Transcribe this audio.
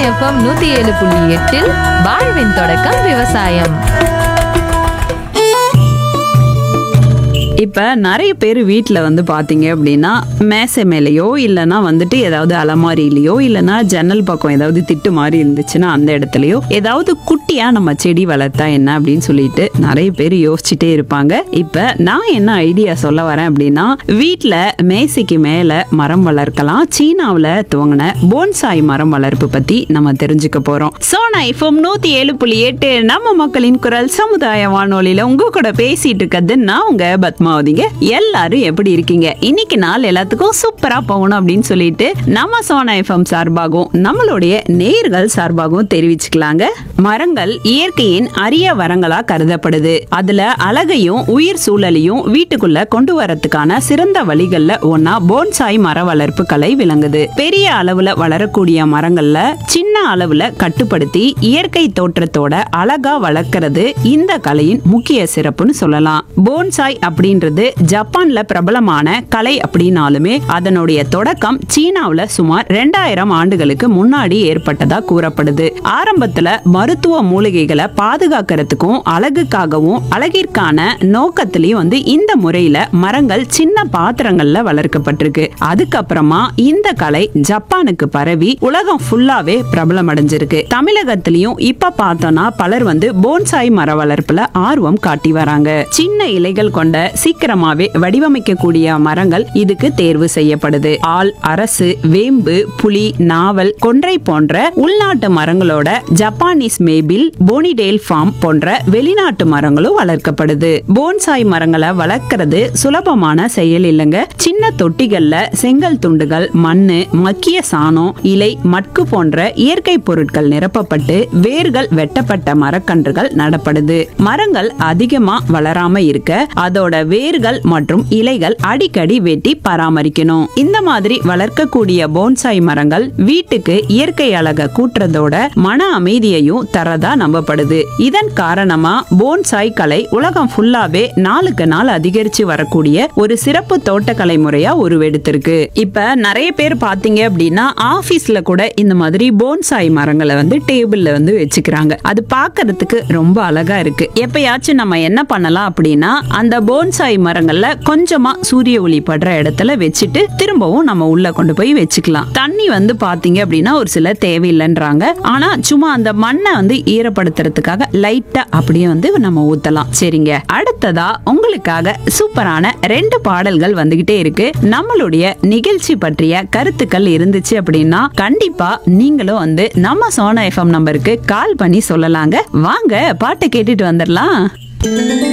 FM நூத்தி ஏழு புள்ளி எட்டில் வாழ்வின் தொடக்கம் விவசாயம் இப்போ நிறைய பேர் வீட்டில் வந்து பார்த்தீங்க அப்படின்னா மேசை மேலேயோ இல்லைன்னா வந்துட்டு ஏதாவது அலமாரியிலையோ இல்லைன்னா ஜன்னல் பக்கம் ஏதாவது திட்டு மாதிரி இருந்துச்சுன்னா அந்த இடத்துலையோ ஏதாவது குட்டியாக நம்ம செடி வளர்த்தா என்ன அப்படின்னு சொல்லிட்டு நிறைய பேர் யோசிச்சுட்டே இருப்பாங்க இப்போ நான் என்ன ஐடியா சொல்ல வரேன் அப்படின்னா வீட்டில் மேசைக்கு மேலே மரம் வளர்க்கலாம் சீனாவில் துவங்கின போன்சாய் மரம் வளர்ப்பு பற்றி நம்ம தெரிஞ்சுக்க போகிறோம் சோனா ஐஃபோம் நூற்றி ஏழு புள்ளி எட்டு நம்ம மக்களின் குரல் சமுதாய வானொலியில் உங்க கூட பேசிட்டு இருக்கிறது நான் உங்க பத்மாவதிங்க எல்லாரும் எப்படி இருக்கீங்க இன்னைக்கு நாள் எல்லாத்துக்கும் சூப்பரா போகணும் அப்படின்னு சொல்லிட்டு நம்ம சோனா எஃப்எம் சார்பாகவும் நம்மளுடைய நேர்கள் சார்பாகவும் தெரிவிச்சுக்கலாங்க மரங்கள் இயற்கையின் அரிய வரங்களா கருதப்படுது அதுல அழகையும் உயிர் சூழலையும் வீட்டுக்குள்ள கொண்டு வரதுக்கான சிறந்த வழிகள்ல ஒன்னா போன்சாய் மர வளர்ப்பு கலை விளங்குது பெரிய அளவுல வளரக்கூடிய மரங்கள்ல சின்ன அளவுல கட்டுப்படுத்தி இயற்கை தோற்றத்தோட அழகா வளர்க்கறது இந்த கலையின் முக்கிய சிறப்புன்னு சொல்லலாம் போன்சாய் அப்படின்றது ஜப்பான்ல பிரபலமான கலை அப்படின்னாலுமே அதனுடைய தொடக்கம் சீனாவுல சுமார் ரெண்டாயிரம் ஆண்டுகளுக்கு முன்னாடி ஏற்பட்டதா கூறப்படுது ஆரம்பத்துல மருத்துவ மூலிகைகளை பாதுகாக்கிறதுக்கும் அழகுக்காகவும் அழகிற்கான நோக்கத்திலையும் வந்து இந்த முறையில மரங்கள் சின்ன பாத்திரங்கள்ல வளர்க்கப்பட்டிருக்கு அதுக்கப்புறமா இந்த கலை ஜப்பானுக்கு பரவி உலகம் ஃபுல்லாவே பிரபலம் அடைஞ்சிருக்கு தமிழகத்திலயும் இப்ப பார்த்தோம்னா பலர் வந்து போன்சாய் மர வளர்ப்புல ஆர்வம் காட்டி வராங்க சின்ன இலைகள் கொண்ட சீக்கிரமாவே வடிவமைக்கக்கூடிய மரங்கள் இதுக்கு தேர்வு செய்யப்படுது ஆல் அரசு வேம்பு புலி நாவல் கொன்றை போன்ற உள்நாட்டு மரங்களோட ஜப்பானீஸ் மேபிள் போனிடேல் ஃபார்ம் போன்ற வெளிநாட்டு மரங்களும் வளர்க்கப்படுது போன்சாய் மரங்களை வளர்க்கறது சுலபமான செயல் இல்லைங்க சின்ன தொட்டிகள்ல செங்கல் துண்டுகள் மண்ணு மக்கிய சாணம் இலை மட்கு போன்ற இயற்கை பொருட்கள் நிரப்பப்பட்டு வேர்கள் வெட்டப்பட்ட மரக்கன்றுகள் நடப்படுது மரங்கள் அதிகமா வளராம இருக்க அதோட வேர்கள் மற்றும் இலைகள் அடிக்கடி வெட்டி பராமரிக்கணும் இந்த மாதிரி வளர்க்கக்கூடிய போன்சாய் மரங்கள் வீட்டுக்கு இயற்கை அழக கூட்டுறதோட மன அமைதியையும் தரதா நம்பப்படுது இதன் காரணமா போன்சாய் கலை உலகம் ஃபுல்லாவே நாளுக்கு நாள் அதிகரிச்சு வரக்கூடிய ஒரு சிறப்பு தோட்டக்கலை முறையா உருவெடுத்திருக்கு இப்ப நிறைய பேர் பாத்தீங்க அப்படின்னா ஆபீஸ்ல கூட இந்த மாதிரி போன்சாய் மரங்களை வந்து டேபிள்ல வந்து வச்சுக்கிறாங்க அது பார்க்கிறதுக்கு ரொம்ப அழகா இருக்கு எப்பயாச்சும் நம்ம என்ன பண்ணலாம் அப்படின்னா அந்த போன்சாய் மரங்கள்ல கொஞ்சமா சூரிய ஒளி படுற இடத்துல வச்சுட்டு திரும்பவும் நம்ம உள்ள கொண்டு போய் வச்சுக்கலாம் தண்ணி வந்து பாத்தீங்க அப்படின்னா ஒரு சிலர் தேவையில்லைன்றாங்க ஆனா சும்மா அந்த மண்ணை வந்து ஈரப்படுத்துறதுக்காக லைட்டா அப்படியே வந்து நம்ம ஊத்தலாம் சரிங்க அடுத்ததா உங்களுக்காக சூப்பரான ரெண்டு பாடல்கள் வந்துகிட்டே இருக்கு நம்மளுடைய நிகழ்ச்சி பற்றிய கருத்துக்கள் இருந்துச்சு அப்படின்னா கண்டிப்பா நீங்களும் வந்து நம்ம சோனா எஃப்எம் நம்பருக்கு கால் பண்ணி சொல்லலாங்க வாங்க பாட்டை கேட்டுட்டு வந்துடலாம்